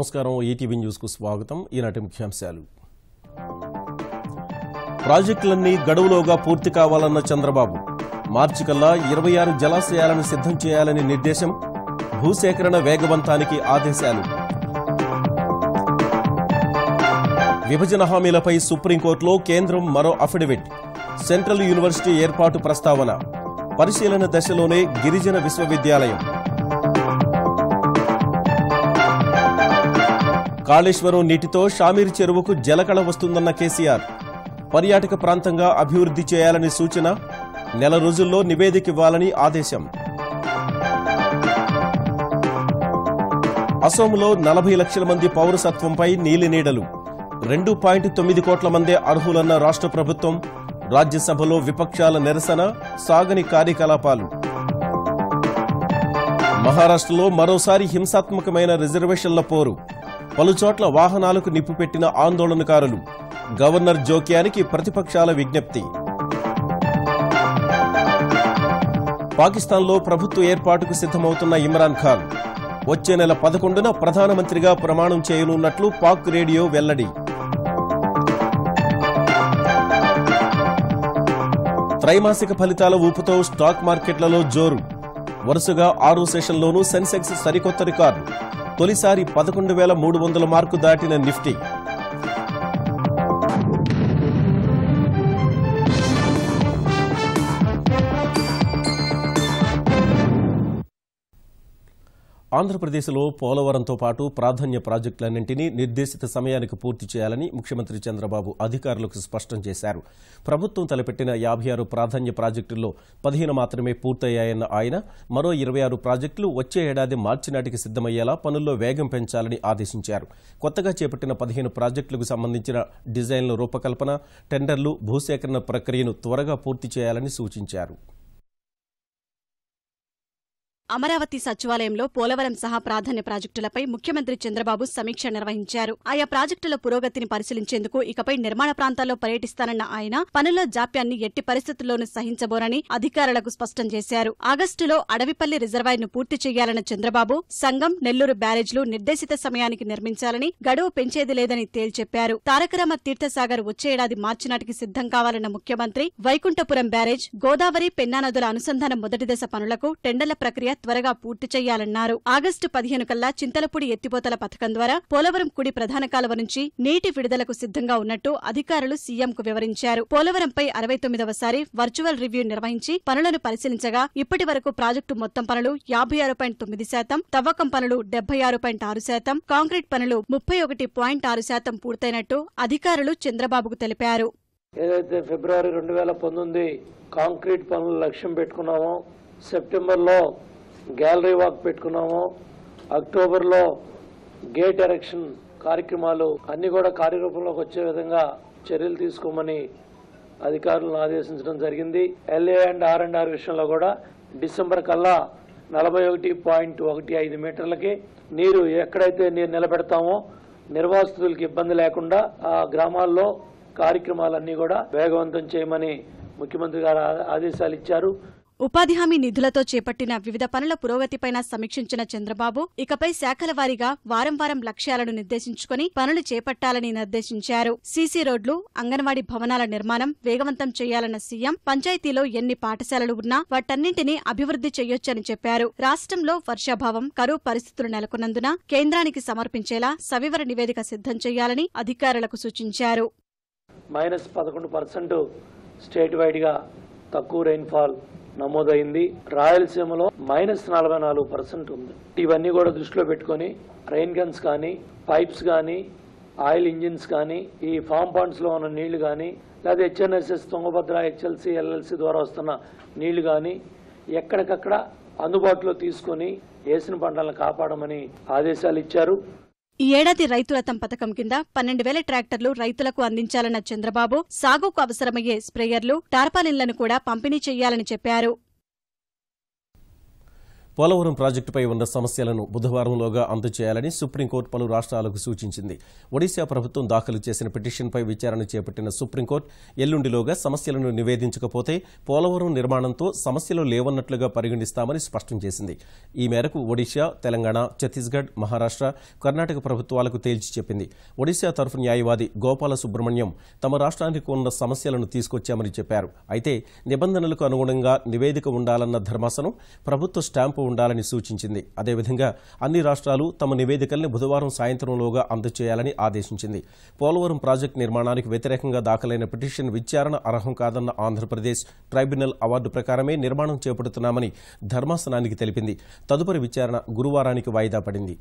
నమస్కారం ఈటీవీ న్యూస్కు స్వాగతం ఈనాటి ముఖ్యాంశాలు ప్రాజెక్టులన్నీ గడువులోగా పూర్తి కావాలన్న చంద్రబాబు మార్చి కల్లా ఇరవై ఆరు జలాశయాలను సిద్ధం చేయాలని నిర్దేశం భూసేకరణ వేగవంతానికి ఆదేశాలు విభజన హామీలపై సుప్రీంకోర్టులో కేంద్రం మరో అఫిడవిట్ సెంట్రల్ యూనివర్సిటీ ఏర్పాటు ప్రస్తావన పరిశీలన దశలోనే గిరిజన విశ్వవిద్యాలయం కాళేశ్వరం నీటితో షామీర్ చెరువుకు జలకళ వస్తుందన్న కేసీఆర్ పర్యాటక ప్రాంతంగా అభివృద్ధి చేయాలని సూచన నెల రోజుల్లో నివేదిక ఇవ్వాలని ఆదేశం అసోంలో నలభై లక్షల మంది పౌరసత్వంపై నీలి నీడలు రెండు పాయింట్ తొమ్మిది కోట్ల మందే అర్హులన్న రాష్ట్ర ప్రభుత్వం రాజ్యసభలో విపక్షాల నిరసన సాగని కార్యకలాపాలు మహారాష్ట్రలో మరోసారి హింసాత్మకమైన రిజర్వేషన్ల పోరు పలుచోట్ల వాహనాలకు నిప్పుపెట్టిన ఆందోళనకారులు గవర్నర్ జోక్యానికి ప్రతిపక్షాల విజ్ఞప్తి పాకిస్తాన్లో ప్రభుత్వ ఏర్పాటుకు సిద్ధమవుతున్న ఇమ్రాన్ ఖాన్ వచ్చే నెల పదకొండున ప్రధానమంత్రిగా ప్రమాణం చేయనున్నట్లు పాక్ రేడియో వెల్లడి త్రైమాసిక ఫలితాల ఊపుతో స్టాక్ మార్కెట్లలో జోరు వరుసగా ఆరో సెషన్లోనూ సెన్సెక్స్ సరికొత్త రికార్డు తొలిసారి పదకొండు వేల మూడు వందల మార్కు దాటిన నిఫ్టీ ఆంధ్రప్రదేశ్లో పోలవరంతో పాటు ప్రాధాన్య ప్రాజెక్టులన్నింటినీ నిర్దేశిత సమయానికి పూర్తి చేయాలని ముఖ్యమంత్రి చంద్రబాబు అధికారులకు స్పష్టం చేశారు ప్రభుత్వం తలపెట్టిన యాభై ఆరు ప్రాధాన్య ప్రాజెక్టుల్లో పదిహేను మాత్రమే పూర్తయ్యాయన్న ఆయన మరో ఇరవై ఆరు ప్రాజెక్టులు వచ్చే ఏడాది మార్చి నాటికి సిద్దమయ్యేలా పనుల్లో వేగం పెంచాలని ఆదేశించారు కొత్తగా చేపట్టిన పదిహేను ప్రాజెక్టులకు సంబంధించిన డిజైన్ల రూపకల్పన టెండర్లు భూసేకరణ ప్రక్రియను త్వరగా పూర్తి చేయాలని సూచించారు అమరావతి సచివాలయంలో పోలవరం సహా ప్రాధాన్య ప్రాజెక్టులపై ముఖ్యమంత్రి చంద్రబాబు సమీక్ష నిర్వహించారు ఆయా ప్రాజెక్టుల పురోగతిని పరిశీలించేందుకు ఇకపై నిర్మాణ ప్రాంతాల్లో పర్యటిస్తానన్న ఆయన పనుల్లో జాప్యాన్ని ఎట్టి పరిస్థితుల్లోనూ సహించబోరని అధికారులకు స్పష్టం చేశారు ఆగస్టులో అడవిపల్లి రిజర్వాయర్ను పూర్తి చేయాలన్న చంద్రబాబు సంగం నెల్లూరు బ్యారేజ్లు నిర్దేశిత సమయానికి నిర్మించాలని గడువు పెంచేది లేదని తేల్చెప్పారు తారకరామ తీర్థసాగర్ వచ్చే ఏడాది మార్చి నాటికి సిద్ధం కావాలన్న ముఖ్యమంత్రి వైకుంఠపురం బ్యారేజ్ గోదావరి పెన్నా నదుల అనుసంధానం మొదటి దశ పనులకు టెండర్ల ప్రక్రియ త్వరగా పూర్తి చేయాలన్నారు ఆగస్టు పదిహేను కల్లా చింతలపూడి ఎత్తిపోతల పథకం ద్వారా పోలవరం కుడి ప్రధాన కాలువ నుంచి నీటి విడుదలకు సిద్ధంగా ఉన్నట్టు అధికారులు సీఎంకు వివరించారు పోలవరంపై అరవై తొమ్మిదవసారి వర్చువల్ రివ్యూ నిర్వహించి పనులను పరిశీలించగా ఇప్పటి వరకు ప్రాజెక్టు మొత్తం పనులు యాభై ఆరు పాయింట్ తొమ్మిది శాతం తవ్వకం పనులు డెబ్బై ఆరు పాయింట్ ఆరు శాతం కాంక్రీట్ పనులు ముప్పై ఒకటి పాయింట్ ఆరు శాతం పూర్తయినట్టు అధికారులు చంద్రబాబుకు తెలిపారు ఏదైతే ఫిబ్రవరి రెండు వేల పంతొమ్మిది కాంక్రీట్ పనులు లక్ష్యం పెట్టుకున్నామో సెప్టెంబర్లో గ్యాలరీ వాక్ పెట్టుకున్నామో అక్టోబర్లో గేట్ ఎరెక్షన్ కార్యక్రమాలు అన్ని కూడా కార్యరూపంలోకి వచ్చే విధంగా చర్యలు తీసుకోమని అధికారులను ఆదేశించడం జరిగింది LA and R and R విషయంలో కూడా డిసెంబర్ కల్లా నలభై ఒకటి పాయింట్ ఒకటి ఐదు మీటర్లకి నీరు ఎక్కడైతే నీరు నిలబెడతామో నిర్వాసితులకు ఇబ్బంది లేకుండా ఆ గ్రామాల్లో కార్యక్రమాలన్నీ కూడా వేగవంతం చేయమని ముఖ్యమంత్రి గారు ఆ- ఆదేశాలు ఇచ్చారు ఉపాధి హామీ నిధులతో చేపట్టిన వివిధ పనుల పురోగతిపైన సమీక్షించిన చంద్రబాబు ఇకపై శాఖల వారీగా వారం వారం లక్ష్యాలను నిర్దేశించుకుని పనులు చేపట్టాలని నిర్దేశించారు సీసీ రోడ్లు అంగన్వాడీ భవనాల నిర్మాణం వేగవంతం చేయాలన్న సీఎం పంచాయతీలో ఎన్ని పాఠశాలలు ఉన్నా వాటన్నింటినీ అభివృద్ధి చేయొచ్చని చెప్పారు రాష్ట్రంలో వర్షాభావం కరువు పరిస్థితులు నెలకొన్నందున కేంద్రానికి సమర్పించేలా సవివర నివేదిక సిద్ధం చేయాలని అధికారులకు సూచించారు మైనస్ పదకొండు పర్సెంట్ స్టేట్ వైడ్గా తక్కువ రెయిన్ఫాల్ నమోదైంది రాయలసీమలో మైనస్ నలభై నాలుగు పర్సెంట్ ఉంది ఇవన్నీ కూడా దృష్టిలో పెట్టుకొని రెయిన్ గన్స్ కానీ పైప్స్ కానీ ఆయిల్ ఇంజిన్స్ కానీ ఈ ఫామ్ పాండ్స్లో ఉన్న నీళ్లు కానీ లేదా హెచ్ఎన్ఎస్ఎస్ తుంగభద్ర హెచ్ఎల్సి ఎల్ఎల్సి ద్వారా వస్తున్న నీళ్లు కానీ ఎక్కడికక్కడ అందుబాటులో తీసుకొని వేసిన పంటలను కాపాడమని ఆదేశాలు ఇచ్చారు ఈ ఏడాది రైతు రథం పథకం కింద పన్నెండు వేల ట్రాక్టర్లు రైతులకు అందించాలన్న చంద్రబాబు సాగుకు అవసరమయ్యే స్ప్రేయర్లు టార్పాలిన్లను కూడా పంపిణీ చేయాలని చెప్పారు పోలవరం ప్రాజెక్టుపై ఉన్న సమస్యలను బుధవారంలోగా అందజేయాలని సుప్రీంకోర్టు పలు రాష్ట్రాలకు సూచించింది ఒడిశా ప్రభుత్వం దాఖలు చేసిన పిటిషన్పై విచారణ చేపట్టిన సుప్రీంకోర్టు ఎల్లుండిలోగా సమస్యలను నివేదించకపోతే పోలవరం నిర్మాణంతో సమస్యలు లేవన్నట్లుగా పరిగణిస్తామని స్పష్టం చేసింది ఈ మేరకు ఒడిశా తెలంగాణ ఛత్తీస్గఢ్ మహారాష్ట్ర కర్ణాటక ప్రభుత్వాలకు తేల్చి చెప్పింది ఒడిశా తరఫు న్యాయవాది గోపాల సుబ్రహ్మణ్యం తమ రాష్ట్రానికి ఉన్న సమస్యలను తీసుకొచ్చామని చెప్పారు అయితే నిబంధనలకు అనుగుణంగా నివేదిక ఉండాలన్న ధర్మాసనం ప్రభుత్వ స్టాంపు ఉండాలని సూచించింది అదేవిధంగా అన్ని రాష్ట్రాలు తమ నివేదికల్ని బుధవారం సాయంత్రంలోగా అందజేయాలని ఆదేశించింది పోలవరం ప్రాజెక్టు నిర్మాణానికి వ్యతిరేకంగా దాఖలైన పిటిషన్ విచారణ అర్హం కాదన్న ఆంధ్రప్రదేశ్ ట్రైబ్యునల్ అవార్డు ప్రకారమే నిర్మాణం చేపడుతున్నామని ధర్మాసనానికి తెలిపింది తదుపరి విచారణ గురువారానికి వాయిదా పడింది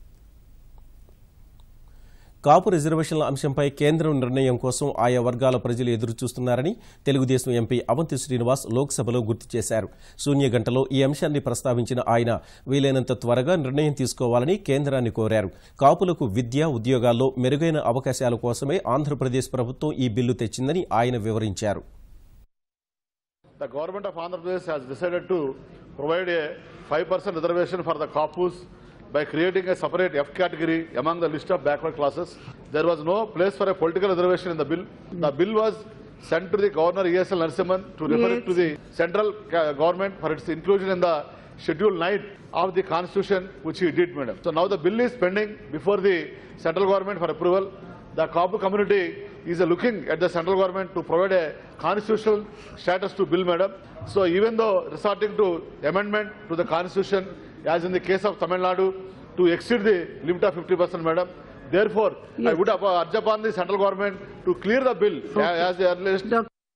కాపు రిజర్వేషన్ల అంశంపై కేంద్రం నిర్ణయం కోసం ఆయా వర్గాల ప్రజలు ఎదురుచూస్తున్నారని తెలుగుదేశం ఎంపీ అవంతి శ్రీనివాస్ లోక్సభలో గుర్తు చేశారు శూన్య గంటలో ఈ అంశాన్ని ప్రస్తావించిన ఆయన వీలైనంత త్వరగా నిర్ణయం తీసుకోవాలని కేంద్రాన్ని కోరారు కాపులకు విద్య ఉద్యోగాల్లో మెరుగైన అవకాశాల కోసమే ఆంధ్రప్రదేశ్ ప్రభుత్వం ఈ బిల్లు తెచ్చిందని ఆయన వివరించారు The government of Andhra Pradesh has decided to provide a 5% reservation for the Kapus by creating a separate F category among the list of backward classes. There was no place for a political reservation in the bill. The bill was sent to the Governor E.S.L. Narasimhan to refer it to the central ca- government for its inclusion in the Schedule 9 of the Constitution, which he did, madam. So now the bill is pending before the central government for approval. The Kapu community is uh, looking at the central government to provide a constitutional status to bill, madam. So even though resorting to amendment to the constitution, as in the case of Tamil Nadu, to exceed the limit of 50%, madam. Therefore, I would uh, urge upon the central government to clear the bill a- as the earliest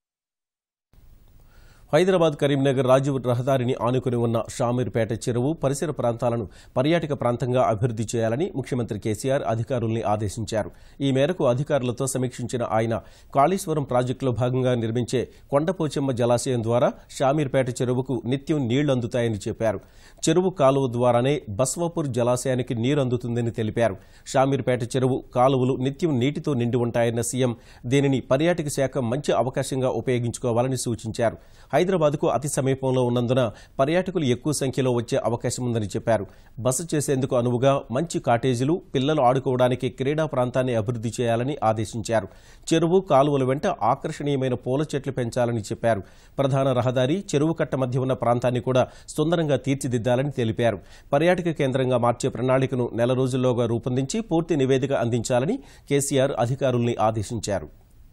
Hyderabad Karimnagar Rajiv రహదారిని ఆనుకుని ఉన్న షామీర్పేట చెరువు పరిసర ప్రాంతాలను పర్యాటక ప్రాంతంగా అభివృద్ధి చేయాలని ముఖ్యమంత్రి కేసీఆర్ అధికారుల్ని ఆదేశించారు ఈ మేరకు అధికారులతో సమీక్షించిన ఆయన కాళేశ్వరం ప్రాజెక్టులో భాగంగా నిర్మించే కొండపోచమ్మ జలాశయం ద్వారా షామీర్పేట చెరువుకు నిత్యం నీళ్లు అందుతాయని చెప్పారు చెరువు కాలువ ద్వారానే బస్వాపూర్ జలాశయానికి నీరు అందుతుందని తెలిపారు షామీర్పేట చెరువు కాలువలు నిత్యం నీటితో నిండి ఉంటాయన్న సీఎం దీనిని పర్యాటక శాఖ మంచి అవకాశంగా ఉపయోగించుకోవాలని సూచించారు హైదరాబాద్కు అతి సమీపంలో ఉన్నందున పర్యాటకులు ఎక్కువ సంఖ్యలో వచ్చే అవకాశం ఉందని చెప్పారు బస చేసేందుకు అనువుగా మంచి కాటేజీలు పిల్లలు ఆడుకోవడానికి క్రీడా ప్రాంతాన్ని అభివృద్ధి చేయాలని ఆదేశించారు చెరువు కాలువల వెంట ఆకర్షణీయమైన పూల చెట్లు పెంచాలని చెప్పారు ప్రధాన రహదారి చెరువు కట్ట మధ్య ఉన్న ప్రాంతాన్ని కూడా సుందరంగా తీర్చిదిద్దాలని తెలిపారు పర్యాటక కేంద్రంగా మార్చే ప్రణాళికను నెల రోజుల్లోగా రూపొందించి పూర్తి నివేదిక అందించాలని కేసీఆర్ అధికారుల్ని ఆదేశించారు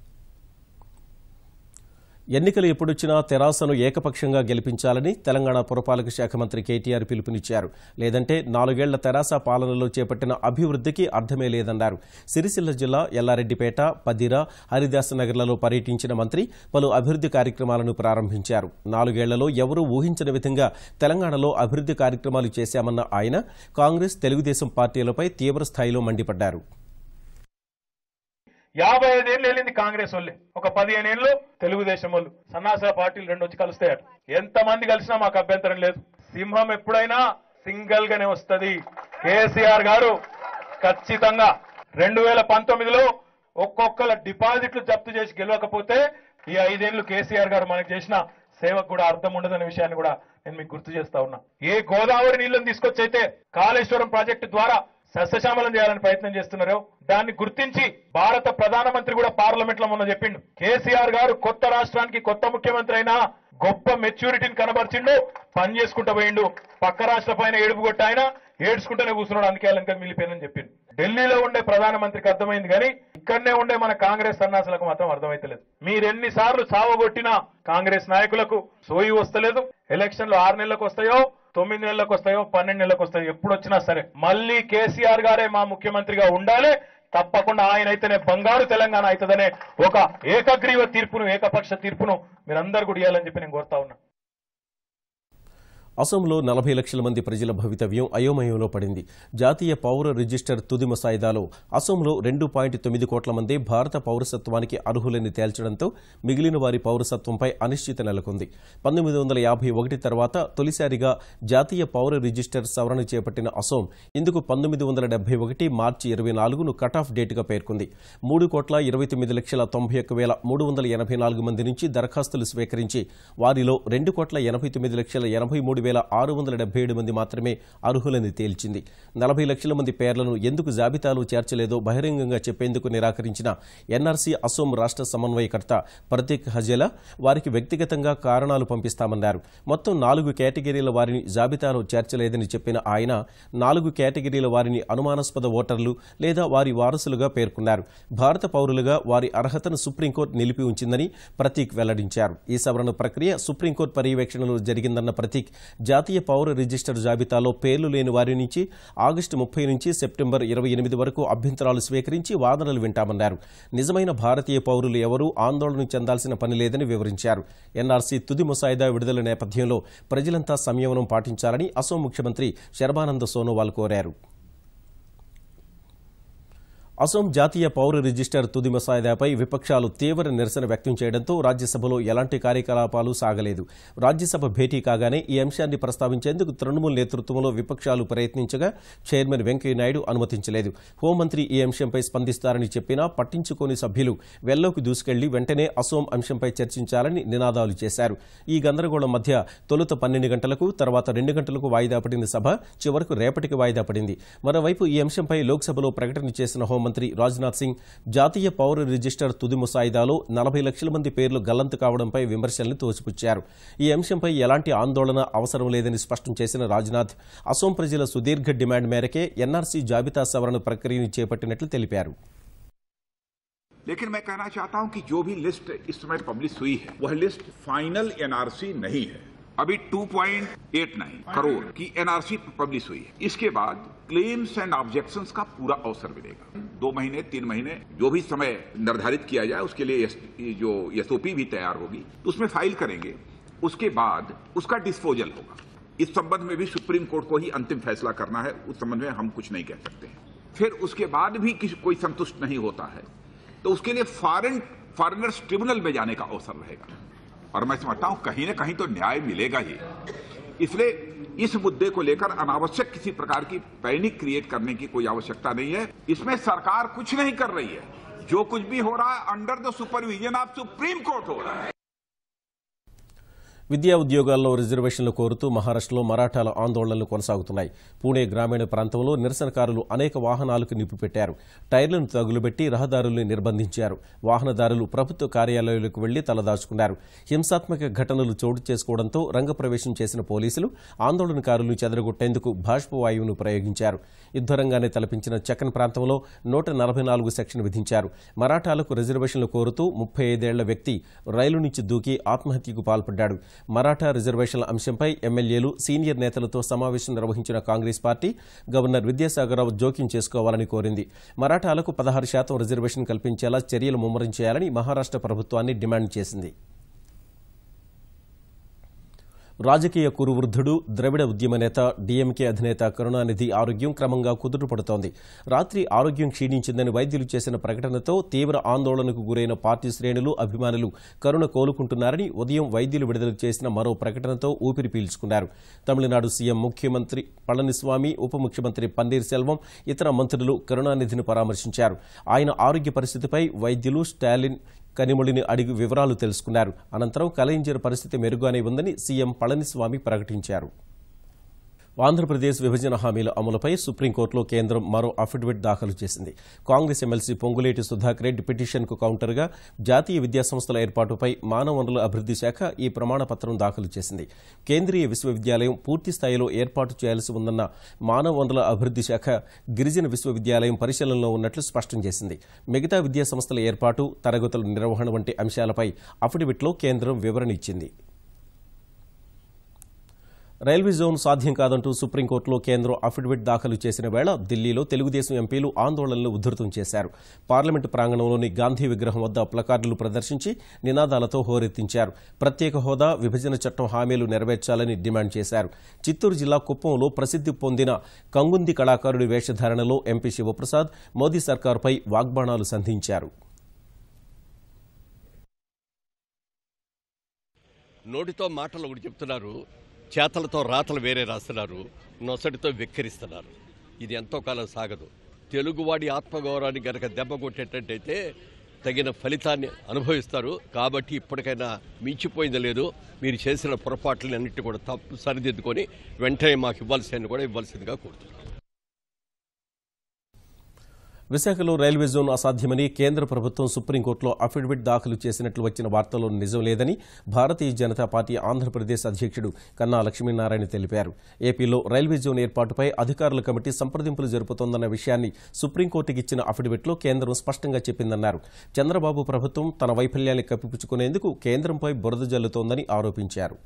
ఎన్నికలు ఎప్పుడొచ్చినా తెరాసను ఏకపక్షంగా గెలిపించాలని తెలంగాణ పురపాలక శాఖ మంత్రి కేటీఆర్ పిలుపునిచ్చారు లేదంటే నాలుగేళ్ల తెరాస పాలనలో చేపట్టిన అభివృద్ధికి అర్థమే లేదన్నారు సిరిసిల్ల జిల్లా ఎల్లారెడ్డిపేట పదిర హరిదాస్ నగర్లలో పర్యటించిన మంత్రి పలు అభివృద్ధి కార్యక్రమాలను ప్రారంభించారు నాలుగేళ్లలో ఎవరూ ఊహించని విధంగా తెలంగాణలో అభివృద్ధి కార్యక్రమాలు చేశామన్న ఆయన కాంగ్రెస్ తెలుగుదేశం పార్టీలపై తీవ్ర స్థాయిలో మండిపడ్డారు యాభై ఐదేళ్ళు వెళ్ళింది కాంగ్రెస్ వాళ్ళే ఒక పదిహేను ఏళ్ళు తెలుగుదేశం వాళ్ళు సన్నాస పార్టీలు రెండు వచ్చి కలుస్తాయట ఎంత మంది కలిసినా మాకు అభ్యంతరం లేదు సింహం ఎప్పుడైనా సింగల్ గానే వస్తది కేసీఆర్ గారు ఖచ్చితంగా రెండు వేల పంతొమ్మిదిలో ఒక్కొక్కల డిపాజిట్లు జప్తు చేసి గెలవకపోతే ఈ ఐదేళ్లు కేసీఆర్ గారు మనకు చేసిన సేవకు కూడా అర్థం ఉండదనే విషయాన్ని కూడా నేను మీకు గుర్తు చేస్తా ఉన్నా ఏ గోదావరి నీళ్లను తీసుకొచ్చి అయితే కాళేశ్వరం ప్రాజెక్టు ద్వారా సస్యశ్యామలం చేయాలని ప్రయత్నం చేస్తున్నారో దాన్ని గుర్తించి భారత ప్రధానమంత్రి కూడా పార్లమెంట్ లో మొన్న చెప్పిండు కేసీఆర్ గారు కొత్త రాష్ట్రానికి కొత్త ముఖ్యమంత్రి అయినా గొప్ప మెచ్యూరిటీని కనబరిచిండు పని చేసుకుంటూ పోయిండు పక్క రాష్ట్ర పైన ఏడుపు కొట్టి ఆయన ఏడ్చుకుంటూనే కూర్చున్నాడు అందుకే వాళ్ళ వెనక మిలిపోయిందని చెప్పిండు ఢిల్లీలో ఉండే ప్రధానమంత్రికి అర్థమైంది కానీ ఇక్కడనే ఉండే మన కాంగ్రెస్ సన్నాసులకు మాత్రం అర్థమైతలేదు మీరు ఎన్నిసార్లు సావగొట్టినా కాంగ్రెస్ నాయకులకు సోయి వస్తలేదు ఎలక్షన్లు ఆరు నెలలకు వస్తాయో తొమ్మిది నెలలకు వస్తాయో పన్నెండు నెలలకు వస్తాయో ఎప్పుడు వచ్చినా సరే మళ్ళీ కేసీఆర్ గారే మా ముఖ్యమంత్రిగా ఉండాలి తప్పకుండా ఆయన అయితేనే బంగారు తెలంగాణ అవుతుందనే ఒక ఏకగ్రీవ తీర్పును ఏకపక్ష తీర్పును మీరందరూ కూడా ఇవ్వాలని చెప్పి నేను కోరుతా ఉన్నా అసోంలో నలభై లక్షల మంది ప్రజల భవితవ్యం అయోమయంలో పడింది జాతీయ పౌర రిజిస్టర్ తుది ముసాయిదాలో అసోంలో రెండు పాయింట్ తొమ్మిది కోట్ల మంది భారత పౌరసత్వానికి అర్హులని తేల్చడంతో మిగిలిన వారి పౌరసత్వంపై అనిశ్చిత నెలకొంది పంతొమ్మిది వందల యాభై ఒకటి తర్వాత తొలిసారిగా జాతీయ పౌర రిజిస్టర్ సవరణ చేపట్టిన అసోం ఇందుకు పంతొమ్మిది వందల డెబ్బై ఒకటి మార్చి ఇరవై నాలుగును కట్ ఆఫ్ డేట్గా పేర్కొంది మూడు కోట్ల ఇరవై తొమ్మిది లక్షల తొంభై ఒక్క వేల మూడు వందల ఎనభై నాలుగు మంది నుంచి దరఖాస్తులు స్వీకరించి వారిలో రెండు కోట్ల ఎనభై తొమ్మిది లక్షల ఎనభై మూడు వేల ఆరు వందల డెబ్బై ఏడు మంది మాత్రమే అర్హులని తేల్చింది నలభై లక్షల మంది పేర్లను ఎందుకు జాబితాలో చేర్చలేదో బహిరంగంగా చెప్పేందుకు నిరాకరించిన ఎన్ఆర్సీ అసోం రాష్ట్ర సమన్వయకర్త ప్రతీక్ హజేలా వారికి వ్యక్తిగతంగా కారణాలు పంపిస్తామన్నారు మొత్తం నాలుగు కేటగిరీల వారిని జాబితాలో చేర్చలేదని చెప్పిన ఆయన నాలుగు కేటగిరీల వారిని అనుమానాస్పద ఓటర్లు లేదా వారి వారసులుగా పేర్కొన్నారు భారత పౌరులుగా వారి అర్హతను సుప్రీంకోర్టు నిలిపి ఉంచిందని ప్రతీక్ వెల్లడించారు ఈ సవరణ ప్రక్రియ సుప్రీంకోర్టు పర్యవేక్షణలో జరిగిందన్న ప్రతీక్ జాతీయ పౌర రిజిస్టర్ జాబితాలో పేర్లు లేని వారి నుంచి ఆగస్టు ముప్పై నుంచి సెప్టెంబర్ ఇరవై ఎనిమిది వరకు అభ్యంతరాలు స్వీకరించి వాదనలు వింటామన్నారు నిజమైన భారతీయ పౌరులు ఎవరూ ఆందోళన చెందాల్సిన పని లేదని వివరించారు ఎన్ఆర్సీ తుది ముసాయిదా విడుదల నేపథ్యంలో ప్రజలంతా సంయమనం పాటించాలని అసోం ముఖ్యమంత్రి శర్బానంద సోనోవాల్ కోరారు అసోం జాతీయ పౌర రిజిస్టర్ తుది ముసాయిదాపై విపక్షాలు తీవ్ర నిరసన వ్యక్తం చేయడంతో రాజ్యసభలో ఎలాంటి కార్యకలాపాలు సాగలేదు రాజ్యసభ భేటీ కాగానే ఈ అంశాన్ని ప్రస్తావించేందుకు తృణమూల్ నేతృత్వంలో విపక్షాలు ప్రయత్నించగా చైర్మన్ వెంకయ్యనాయుడు అనుమతించలేదు హోంమంత్రి ఈ అంశంపై స్పందిస్తారని చెప్పినా పట్టించుకోని సభ్యులు వెల్లోకి దూసుకెళ్లి వెంటనే అసోం అంశంపై చర్చించాలని నినాదాలు చేశారు ఈ గందరగోళం మధ్య తొలుత పన్నెండు గంటలకు తర్వాత రెండు గంటలకు వాయిదా పడిన సభ చివరకు రేపటికి వాయిదా పడింది మరోవైపు ఈ అంశంపై లోక్సభలో ప్రకటన చేసిన హోంమంత్రి రాజ్నాథ్ సింగ్ జాతీయ పౌర రిజిస్టర్ తుది ముసాయిదాలో నలభై లక్షల మంది పేర్లు గల్లంతు కావడంపై విమర్శల్ని తోసిపుచ్చారు ఈ అంశంపై ఎలాంటి ఆందోళన అవసరం లేదని స్పష్టం చేసిన రాజ్నాథ్ అసోం ప్రజల సుదీర్ఘ డిమాండ్ మేరకే ఎన్ఆర్సీ జాబితా సవరణ ప్రక్రియను చేపట్టినట్లు తెలిపారు लेकिन मैं कहना चाहता हूं कि जो भी लिस्ट इस समय पब्लिश हुई है वह लिस्ट फाइनल एनआरसी नहीं है अभी 2.89 करोड़ की एनआरसी पब्लिश हुई है इसके बाद क्लेम्स एंड ऑब्जेक्शंस का पूरा अवसर मिलेगा दो महीने तीन महीने जो भी समय निर्धारित किया जाए उसके लिए एस- जो एसओपी भी तैयार होगी तो उसमें फाइल करेंगे उसके बाद उसका डिस्पोजल होगा इस संबंध में भी सुप्रीम कोर्ट को ही अंतिम फैसला करना है उस संबंध में हम कुछ नहीं कह सकते हैं फिर उसके बाद भी किसी कोई संतुष्ट नहीं होता है तो उसके लिए फॉरेन फॉरेनर्स ट्रिब्यूनल में जाने का अवसर रहेगा और मैं समझता हूं कहीं ना कहीं तो न्याय मिलेगा ही इसलिए इस मुद्दे को लेकर अनावश्यक किसी प्रकार की पैनिक क्रिएट करने की कोई आवश्यकता नहीं है इसमें सरकार कुछ नहीं कर रही है जो कुछ भी हो रहा है under the supervision of supreme court हो रहा है విద్యా ఉద్యోగాల్లో రిజర్వేషన్లు కోరుతూ మహారాష్ట్రలో మరాఠాల ఆందోళనలు కొనసాగుతున్నాయి పూణే గ్రామీణ ప్రాంతంలో నిరసనకారులు అనేక వాహనాలకు నిప్పు పెట్టారు టైర్లను తగులుబెట్టి రహదారుల్ని నిర్బంధించారు వాహనదారులు ప్రభుత్వ కార్యాలయాలకు వెళ్లి తలదాచుకున్నారు హింసాత్మక ఘటనలు చోటు చేసుకోవడంతో రంగప్రవేశం చేసిన పోలీసులు ఆందోళనకారులను చెదరగొట్టేందుకు బాష్పవాయువును ప్రయోగించారు యుద్ధరంగాన్ని తలపించిన చక్కన్ ప్రాంతంలో నూట నలభై నాలుగు సెక్షన్ విధించారు మరాఠాలకు రిజర్వేషన్లు కోరుతూ ముప్పై ఐదేళ్ల వ్యక్తి రైలు నుంచి దూకి ఆత్మహత్యకు పాల్పడ్డాడు మరాఠా రిజర్వేషన్ల అంశంపై ఎమ్మెల్యేలు సీనియర్ నేతలతో సమావేశం నిర్వహించిన కాంగ్రెస్ పార్టీ గవర్నర్ విద్యాసాగరరావు జోక్యం చేసుకోవాలని కోరింది మరాఠాలకు పదహారు శాతం రిజర్వేషన్ కల్పించేలా చర్యలు ముమ్మరం చేయాలని మహారాష్ట్ర ప్రభుత్వాన్ని డిమాండ్ చేసింది రాజకీయ కురువృద్ధుడు ద్రవిడ ఉద్యమ నేత డీఎంకే అధినేత కరుణానిధి ఆరోగ్యం క్రమంగా కుదుటపడుతోంది రాత్రి ఆరోగ్యం క్షీణించిందని వైద్యులు చేసిన ప్రకటనతో తీవ్ర ఆందోళనకు గురైన పార్టీ శ్రేణులు అభిమానులు కరుణ కోలుకుంటున్నారని ఉదయం వైద్యులు విడుదల చేసిన మరో ప్రకటనతో ఊపిరి పీల్చుకున్నారు తమిళనాడు సీఎం ముఖ్యమంత్రి పళనిస్వామి ఉప ముఖ్యమంత్రి పన్నీర్ సెల్వం ఇతర మంత్రులు కరుణానిధిని పరామర్శించారు ఆయన ఆరోగ్య పరిస్థితిపై వైద్యులు స్టాలిన్ కనిమొళిని అడిగి వివరాలు తెలుసుకున్నారు అనంతరం కలయింజర్ పరిస్థితి మెరుగానే ఉందని సీఎం పళనిస్వామి ప్రకటించారు ఆంధ్రప్రదేశ్ విభజన హామీల అమలుపై సుప్రీంకోర్టులో కేంద్రం మరో అఫిడవిట్ దాఖలు చేసింది కాంగ్రెస్ ఎమ్మెల్సీ పొంగులేటి సుధాకర్ రెడ్డి పిటిషన్కు కౌంటర్గా జాతీయ విద్యా సంస్థల ఏర్పాటుపై మానవ వనరుల అభివృద్ది శాఖ ఈ ప్రమాణపత్రం దాఖలు చేసింది కేంద్రీయ విశ్వవిద్యాలయం పూర్తి స్థాయిలో ఏర్పాటు చేయాల్సి ఉందన్న మానవ వనరుల అభివృద్ది శాఖ గిరిజన విశ్వవిద్యాలయం పరిశీలనలో ఉన్నట్లు స్పష్టం చేసింది మిగతా విద్యా సంస్థల ఏర్పాటు తరగతుల నిర్వహణ వంటి అంశాలపై అఫిడవిట్లో కేంద్రం వివరణ ఇచ్చింది రైల్వే జోన్ సాధ్యం కాదంటూ సుప్రీంకోర్టులో కేంద్రం అఫిడవిట్ దాఖలు చేసిన వేళ ఢిల్లీలో తెలుగుదేశం ఎంపీలు ఆందోళనలు ఉధృతం చేశారు పార్లమెంటు ప్రాంగణంలోని గాంధీ విగ్రహం వద్ద ప్లకార్డులు ప్రదర్శించి నినాదాలతో హోరెత్తించారు ప్రత్యేక హోదా విభజన చట్టం హామీలు నెరవేర్చాలని డిమాండ్ చేశారు చిత్తూరు జిల్లా కుప్పంలో ప్రసిద్ది పొందిన కంగుంది కళాకారుడి వేషధారణలో ఎంపీ శివప్రసాద్ మోదీ సర్కారుపై వాగ్బాణాలు సంధించారు నోటితో మాటలు ఒకటి చెప్తున్నారు చేతలతో రాతలు వేరే రాస్తున్నారు నొసటితో వెక్కిరిస్తున్నారు ఇది ఎంతో కాలం సాగదు తెలుగువాడి ఆత్మగౌరవాన్ని గనక దెబ్బ కొట్టేటట్టయితే తగిన ఫలితాన్ని అనుభవిస్తారు కాబట్టి ఇప్పటికైనా మించిపోయింది లేదు మీరు చేసిన పొరపాట్లని అన్నిటి కూడా తప్పు సరిదిద్దుకొని వెంటనే మాకు ఇవ్వాల్సిన కూడా ఇవ్వాల్సిందిగా కోరుతున్నాను విశాఖలో రైల్వే జోన్ అసాధ్యమని కేంద్ర ప్రభుత్వం సుప్రీంకోర్టులో అఫిడవిట్ దాఖలు చేసినట్లు వచ్చిన వార్తల్లో నిజం లేదని భారతీయ జనతా పార్టీ ఆంధ్రప్రదేశ్ అధ్యక్షుడు కన్నా లక్ష్మీనారాయణ తెలిపారు ఏపీలో రైల్వే జోన్ ఏర్పాటుపై అధికారుల కమిటీ సంప్రదింపులు జరుపుతోందన్న విషయాన్ని సుప్రీంకోర్టుకి ఇచ్చిన అఫిడవిట్లో కేంద్రం స్పష్టంగా చెప్పిందన్నారు చంద్రబాబు ప్రభుత్వం తన వైఫల్యాన్ని కప్పిపుచ్చుకునేందుకు కేంద్రంపై బురద జల్లుతోందని ఆరోపించారు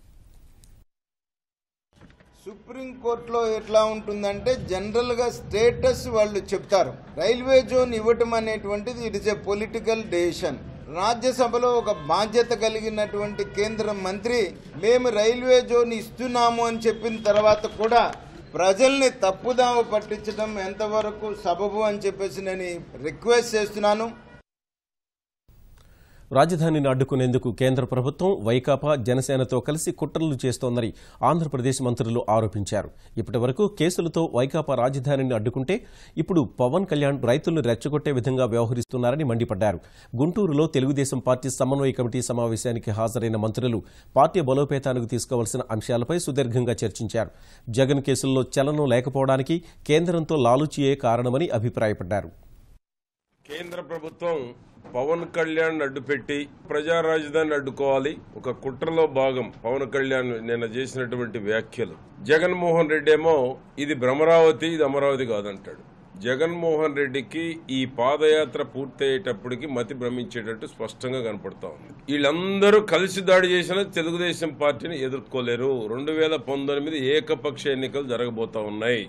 సుప్రీంకోర్టులో ఎట్లా ఉంటుందంటే జనరల్గా స్టేటస్ వాళ్ళు చెప్తారు రైల్వే జోన్ ఇవ్వటం అనేటువంటిది it is a political decision రాజ్యసభలో ఒక బాధ్యత కలిగినటువంటి కేంద్ర మంత్రి మేము రైల్వే జోన్ ఇస్తున్నాము అని చెప్పిన తర్వాత కూడా ప్రజల్ని తప్పుదావ పట్టించడం ఎంతవరకు సబబు అని చెప్పేసి నేను రిక్వెస్ట్ చేస్తున్నాను రాజధానిని అడ్డుకునేందుకు కేంద్ర ప్రభుత్వం వైకాపా జనసేనతో కలిసి కుట్రలు చేస్తోందని ఆంధ్రప్రదేశ్ మంత్రులు ఆరోపించారు ఇప్పటి వరకు కేసులతో వైకాపా రాజధానిని అడ్డుకుంటే ఇప్పుడు పవన్ కళ్యాణ్ రైతులను రెచ్చగొట్టే విధంగా వ్యవహరిస్తున్నారని మండిపడ్డారు గుంటూరులో తెలుగుదేశం పార్టీ సమన్వయ కమిటీ సమావేశానికి హాజరైన మంత్రులు పార్టీ బలోపేతానికి తీసుకోవాల్సిన అంశాలపై సుదీర్ఘంగా చర్చించారు జగన్ కేసుల్లో చలనం లేకపోవడానికి కేంద్రంతో లాలూచీయే కారణమని అభిప్రాయపడ్డారు కేంద్ర ప్రభుత్వం పవన్ కళ్యాణ్ అడ్డుపెట్టి ప్రజా రాజధాని అడ్డుకోవాలి ఒక కుట్రలో భాగం పవన్ కళ్యాణ్ నిన్న చేసినటువంటి వ్యాఖ్యలు జగన్మోహన్ రెడ్డి ఏమో ఇది భ్రమరావతి ఇది అమరావతి కాదంటాడు జగన్మోహన్ రెడ్డికి ఈ పాదయాత్ర పూర్తయ్యేటప్పటికి మతి భ్రమించేటట్టు స్పష్టంగా కనపడతా ఉంది వీళ్ళందరూ కలిసి దాడి చేసిన తెలుగుదేశం పార్టీని ఎదుర్కోలేరు రెండు వేల పంతొమ్మిది ఏకపక్ష ఎన్నికలు జరగబోతా ఉన్నాయి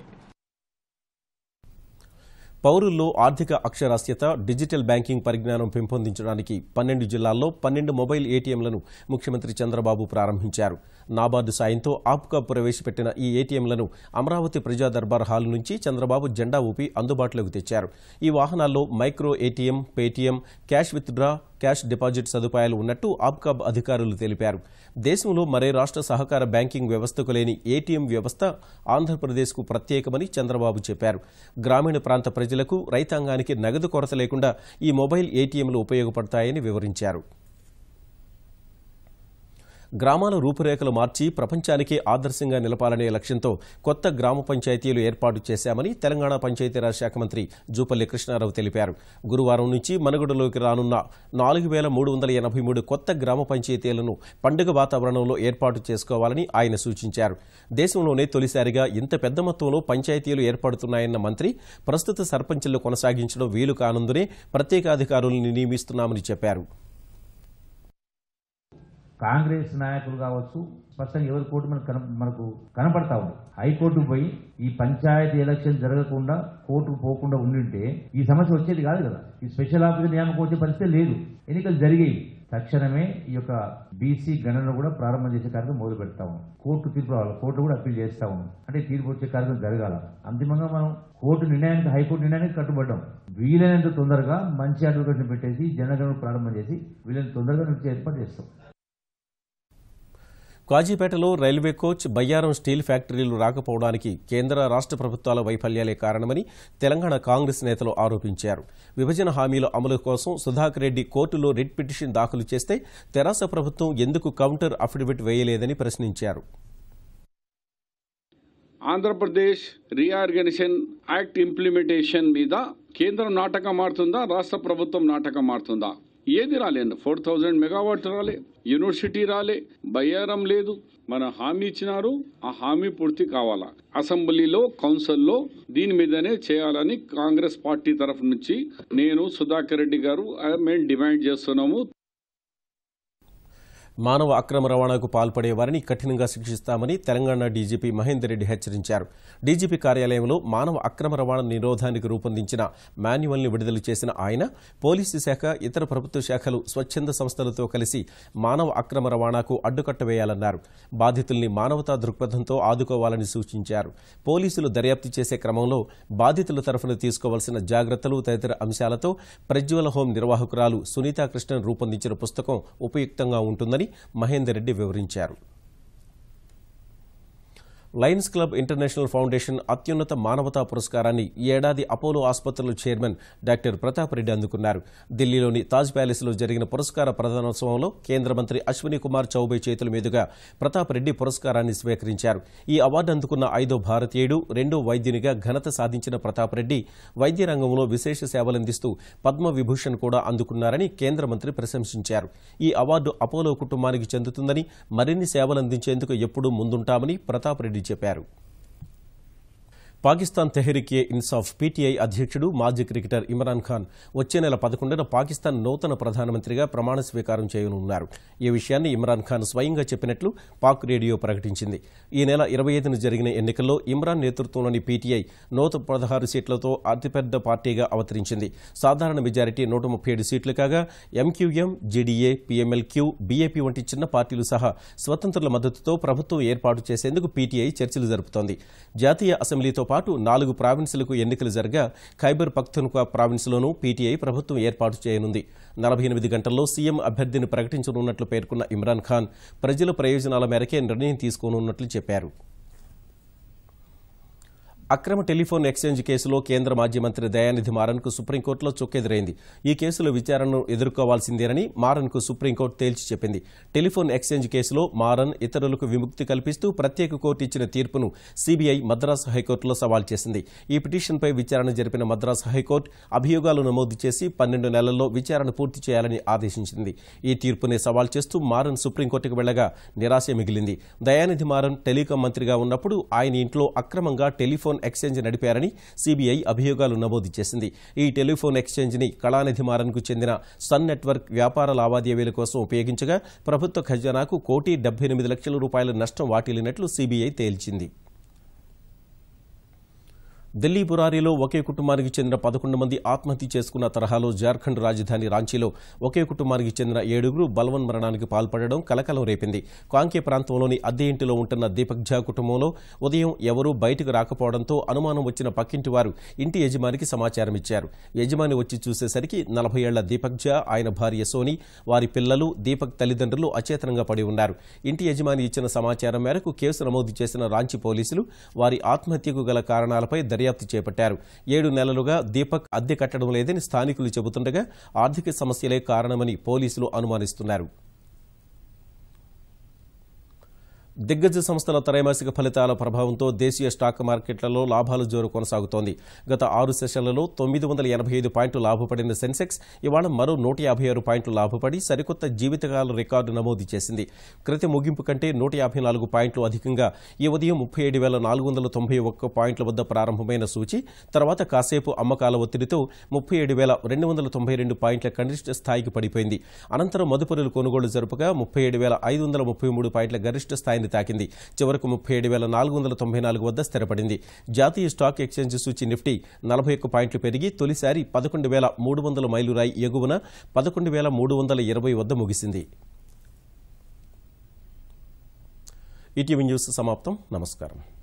పౌరుల్లో ఆర్థిక అక్షరాస్యత డిజిటల్ బ్యాంకింగ్ పరిజ్ఞానం పెంపొందించడానికి పన్నెండు జిల్లాల్లో పన్నెండు మొబైల్ ఏటీఎంలను ముఖ్యమంత్రి చంద్రబాబు ప్రారంభించారు నాబార్డు సాయంతో ఆప్కా ప్రవేశపెట్టిన ఈ ఏటీఎంలను అమరావతి ప్రజా దర్బార్ హాల్ నుంచి చంద్రబాబు జెండా ఊపి అందుబాటులోకి తెచ్చారు ఈ వాహనాల్లో micro ATM Paytm cash withdraw cash deposit సదుపాయాలు ఉన్నట్టు ఆప్కాబ్ అధికారులు తెలిపారు దేశంలో మరే రాష్ట్ర సహకార బ్యాంకింగ్ వ్యవస్థకు లేని ఏటీఎం వ్యవస్థ ఆంధ్రప్రదేశ్కు ప్రత్యేకమని చంద్రబాబు చెప్పారు గ్రామీణ ప్రాంత ప్రజలకు రైతాంగానికి నగదు కొరత లేకుండా ఈ మొబైల్ ఏటీఎంలు ఉపయోగపడతాయని వివరించారు గ్రామాల రూపురేఖలు మార్చి ప్రపంచానికే ఆదర్శంగా నిలపాలనే లక్ష్యంతో కొత్త గ్రామ పంచాయతీలు ఏర్పాటు చేశామని తెలంగాణ పంచాయతీరాజ్ శాఖ మంత్రి జూపల్లి కృష్ణారావు తెలిపారు గురువారం నుంచి మనుగడలోకి రానున్న నాలుగు వేల మూడు వందల ఎనభై మూడు కొత్త గ్రామ పంచాయతీలను పండుగ వాతావరణంలో ఏర్పాటు చేసుకోవాలని ఆయన సూచించారు దేశంలోనే తొలిసారిగా ఇంత పెద్ద మొత్తంలో పంచాయతీలు ఏర్పడుతున్నాయన్న మంత్రి ప్రస్తుత సర్పంచులు కొనసాగించడం వీలు కానందునే ప్రత్యేక అధికారులను నియమిస్తున్నామని చెప్పారు కాంగ్రెస్ నాయకులు కావచ్చు స్పష్టంగా ఎవరి కోర్టు మనకు కన మనకు కనపడతా ఉంది హైకోర్టు పోయి ఈ పంచాయతీ ఎలక్షన్ జరగకుండా కోర్టుకు పోకుండా ఉండింటే ఈ సమస్య వచ్చేది కాదు కదా ఈ స్పెషల్ ఆఫీసర్ నియామకం వచ్చే పరిస్థితి లేదు ఎన్నికలు జరిగాయి తక్షణమే ఈ యొక్క బీసీ గణన కూడా ప్రారంభం చేసే కార్యక్రమం మొదలు పెడతా ఉన్నాం కోర్టు తీర్పు రావాలి కోర్టు కూడా అప్పీల్ చేస్తా ఉన్నాం అంటే తీర్పు వచ్చే కార్యక్రమం జరగాల అంతిమంగా మనం కోర్టు నిర్ణయానికి హైకోర్టు నిర్ణయానికి కట్టుబడ్డాం వీలైనంత తొందరగా మంచి అడ్వకేట్ని పెట్టేసి జనగణన ప్రారంభం చేసి వీలైనంత తొందరగా నుంచి ఏర్పాటు చేస్తాం కాజీపేటలో రైల్వే కోచ్ బయ్యారం స్టీల్ ఫ్యాక్టరీలు రాకపోవడానికి కేంద్ర రాష్ట్ర ప్రభుత్వాల వైఫల్యాలే కారణమని తెలంగాణ కాంగ్రెస్ నేతలు ఆరోపించారు విభజన హామీల అమలు కోసం సుధాకర్ రెడ్డి కోర్టులో రిట్ పిటిషన్ దాఖలు చేస్తే తెరాస ప్రభుత్వం ఎందుకు కౌంటర్ అఫిడవిట్ వేయలేదని ప్రశ్నించారు ఆంధ్రప్రదేశ్ రీఆర్గనైజేషన్ యాక్ట్ ఇంప్లిమెంటేషన్ మీద కేంద్రం నాటకం ఆడుతుందా రాష్ట్ర ప్రభుత్వం నాటకం ఆడుతుందా ఏది రాలేదు ఫోర్ థౌజండ్ మెగావాట్ రాలే యూనివర్సిటీ రాలే బయ్యారం లేదు మన హామీ ఇచ్చినారు ఆ హామీ పూర్తి కావాలా అసెంబ్లీలో కౌన్సిల్లో దీని మీదనే చేయాలని కాంగ్రెస్ పార్టీ తరఫు నుంచి నేను సుధాకర్ రెడ్డి గారు ఆ, మేము డిమాండ్ చేస్తున్నాము మానవ అక్రమ రవాణాకు పాల్పడే వారిని కఠినంగా శిక్షిస్తామని తెలంగాణ డీజీపీ మహేందర్ రెడ్డి హెచ్చరించారు డీజీపీ కార్యాలయంలో మానవ అక్రమ రవాణా నిరోధానికి రూపొందించిన మాన్యువల్ని విడుదల చేసిన ఆయన పోలీసు శాఖ ఇతర ప్రభుత్వ శాఖలు స్వచ్ఛంద సంస్థలతో కలిసి మానవ అక్రమ రవాణాకు అడ్డుకట్ట వేయాలన్నారు బాధితుల్ని మానవతా దృక్పథంతో ఆదుకోవాలని సూచించారు పోలీసులు దర్యాప్తు చేసే క్రమంలో బాధితుల తరఫున తీసుకోవాల్సిన జాగ్రత్తలు తదితర అంశాలతో ప్రజ్వల హోం నిర్వాహకురాలు సునీతా కృష్ణన్ రూపొందించిన పుస్తకం ఉపయుక్తంగా ఉంటుందని మహేందర్ రెడ్డి వివరించారు లయన్స్ క్లబ్ ఇంటర్నేషనల్ ఫౌండేషన్ అత్యున్నత మానవతా పురస్కారాన్ని ఈ ఏడాది అపోలో ఆసుపత్రుల చైర్మన్ డాక్టర్ ప్రతాప్ రెడ్డి అందుకున్నారు ఢిల్లీలోని తాజ్ ప్యాలెస్లో జరిగిన పురస్కార ప్రదానోత్సవంలో కేంద్ర మంత్రి అశ్విని కుమార్ చౌబే చేతుల మీదుగా ప్రతాప్ రెడ్డి పురస్కారాన్ని స్వీకరించారు ఈ అవార్డు అందుకున్న ఐదో భారతీయుడు రెండో వైద్యునిగా ఘనత సాధించిన ప్రతాప్ రెడ్డి వైద్య రంగంలో విశేష సేవలందిస్తూ పద్మ విభూషణ్ కూడా అందుకున్నారని కేంద్ర మంత్రి ప్రశంసించారు ఈ అవార్డు అపోలో కుటుంబానికి చెందుతుందని మరిన్ని సేవలందించేందుకు ఎప్పుడూ ముందుంటామని ప్రతాప్ రెడ్డి చెప్పారు పాకిస్తాన్ తెహ్రీక్ ఏ ఇన్సాఫ్ పీటీఐ అధ్యక్షుడు మాజీ క్రికెటర్ ఇమ్రాన్ ఖాన్ వచ్చే నెల పదకొండున పాకిస్తాన్ నూతన ప్రధానమంత్రిగా ప్రమాణ స్వీకారం చేయనున్నారు ఈ విషయాన్ని ఇమ్రాన్ ఖాన్ స్వయంగా చెప్పినట్లు పాక్ రేడియో ప్రకటించింది ఈ నెల ఇరవై ఐదున జరిగిన ఎన్నికల్లో ఇమ్రాన్ నేతృత్వంలోని పీటీఐ నూట పదహారు సీట్లతో అతిపెద్ద పార్టీగా అవతరించింది సాధారణ మెజారిటీ నూట ముప్పై ఏడు సీట్లు కాగా ఎంక్యూఎం జేడీఏ పీఎంఎల్క్యూ బీఏపీ వంటి చిన్న పార్టీలు సహా స్వతంత్రుల మద్దతుతో ప్రభుత్వం ఏర్పాటు చేసేందుకు పీటీఐ చర్చలు జరుపుతోంది జాతీయ అసెంబ్లీతో పాటు నాలుగు ప్రావిన్సులకు ఎన్నికలు జరగా ఖైబర్ పఖ్తూన్ఖ్వా ప్రావిన్స్లోనూ పీటీఐ ప్రభుత్వం ఏర్పాటు చేయనుంది నలభై ఎనిమిది గంటల్లో సీఎం అభ్యర్థిని ప్రకటించనున్నట్లు పేర్కొన్న ఇమ్రాన్ ఖాన్ ప్రజల ప్రయోజనాల మేరకే నిర్ణయం తీసుకోనున్నట్లు చెప్పారు అక్రమ టెలిఫోన్ ఎక్స్చేంజ్ కేసులో కేంద్ర మాజీ మంత్రి దయానిధి మారన్కు సుప్రీంకోర్టులో చొక్కెదురైంది ఈ కేసులో విచారణను ఎదుర్కోవాల్సిందేనని మారన్కు సుప్రీంకోర్టు తేల్చి చెప్పింది టెలిఫోన్ ఎక్స్చేంజ్ కేసులో మారన్ ఇతరులకు విముక్తి కల్పిస్తూ ప్రత్యేక కోర్టు ఇచ్చిన తీర్పును సీబీఐ మద్రాసు హైకోర్టులో సవాల్ చేసింది ఈ పిటిషన్పై విచారణ జరిపిన మద్రాసు హైకోర్టు అభియోగాలు నమోదు చేసి పన్నెండు నెలల్లో విచారణ పూర్తి చేయాలని ఆదేశించింది ఈ తీర్పునే సవాల్ చేస్తూ మారన్ సుప్రీంకోర్టుకు వెళ్లగా నిరాశ మిగిలింది దయానిధి మారన్ టెలికాం మంత్రిగా ఉన్నప్పుడు ఆయన ఇంట్లో అక్రమంగా టెలిఫోన్ ఎక్స్చేంజ్ నడిపారని సీబీఐ అభియోగాలు నమోదు చేసింది ఈ టెలిఫోన్ ఎక్స్చేంజ్ని కళానిధి మారన్కు చెందిన సన్ నెట్వర్క్ వ్యాపార లావాదేవీల కోసం ఉపయోగించగా ప్రభుత్వ ఖజానాకు కోటి డెబ్బై ఎనిమిది లక్షల రూపాయల నష్టం వాటిల్లినట్లు సీబీఐ తేల్చింది ఢిల్లీ బురారీలో ఒకే కుటుంబానికి చెందిన పదకొండు మంది ఆత్మహత్య చేసుకున్న తరహాలో జార్ఖండ్ రాజధాని రాంచీలో ఒకే కుటుంబానికి చెందిన ఏడుగురు బలవన్ మరణానికి పాల్పడడం కలకలం రేపింది కాంకే ప్రాంతంలోని అద్దె ఇంటిలో ఉంటున్న దీపక్ ఝా కుటుంబంలో ఉదయం ఎవరూ బయటకు రాకపోవడంతో అనుమానం వచ్చిన పక్కింటి వారు ఇంటి యజమానికి సమాచారం ఇచ్చారు యజమాని వచ్చి చూసేసరికి నలభై ఏళ్ల దీపక్ ఝా ఆయన భార్య సోని వారి పిల్లలు దీపక్ తల్లిదండ్రులు అచేతనంగా పడి ఉన్నారు ఇంటి యజమాని ఇచ్చిన సమాచారం మేరకు కేసు నమోదు చేసిన రాంచీ పోలీసులు వారి ఆత్మహత్యకు గల కారణాలపై దర్యాప్తు చేపట్టారు ఏడు నెలలుగా దీపక్ అద్దె కట్టడం లేదని స్థానికులు చెబుతుండగా ఆర్థిక సమస్యలే కారణమని పోలీసులు అనుమానిస్తున్నారు దిగ్గజ సంస్థల త్రైమాసిక ఫలితాల ప్రభావంతో దేశీయ స్టాక్ మార్కెట్లలో లాభాల జోరు కొనసాగుతోంది గత ఆరు సెషన్లలో తొమ్మిది వందల ఎనభై ఐదు పాయింట్లు లాభపడిన సెన్సెక్స్ ఇవాళ మరో నూట యాభై ఆరు పాయింట్లు లాభపడి సరికొత్త జీవితకాల రికార్డు నమోదు చేసింది క్రితం ముగింపు కంటే నూట యాభై నాలుగు పాయింట్లు అధికంగా ఈ ఉదయం ముప్పై ఏడు వేల నాలుగు వందల తొంభై ఒక్క పాయింట్ల వద్ద ప్రారంభమైన సూచి తర్వాత కాసేపు అమ్మకాల ఒత్తిడితో ముప్పై ఏడు వేల రెండు వందల తొంభై రెండు పాయింట్ల కనిష్ట స్థాయికి పడిపోయింది అనంతరం మదుపరులు కొనుగోలు జరుపుగా ముప్పై ఏడు వేల ఐదు వందల ముప్పై మూడు పాయింట్ల గరిష్ట స్థాయిని తాకింది చివరకు ముప్పై ఏడు వేల నాలుగు వందల తొంభై నాలుగు వద్ద స్థిరపడింది జాతీయ స్టాక్ ఎక్స్చేంజ్ సూచి నిఫ్టీ నలభై ఒక్క పాయింట్లు పెరిగి తొలిసారి పదకొండు వేల మూడు వందల మైలురాయి ఎగువన పదకొండు వేల మూడు వందల ఇరవై వద్ద ముగిసింది ఈటీవీ న్యూస్ సమాప్తం నమస్కారం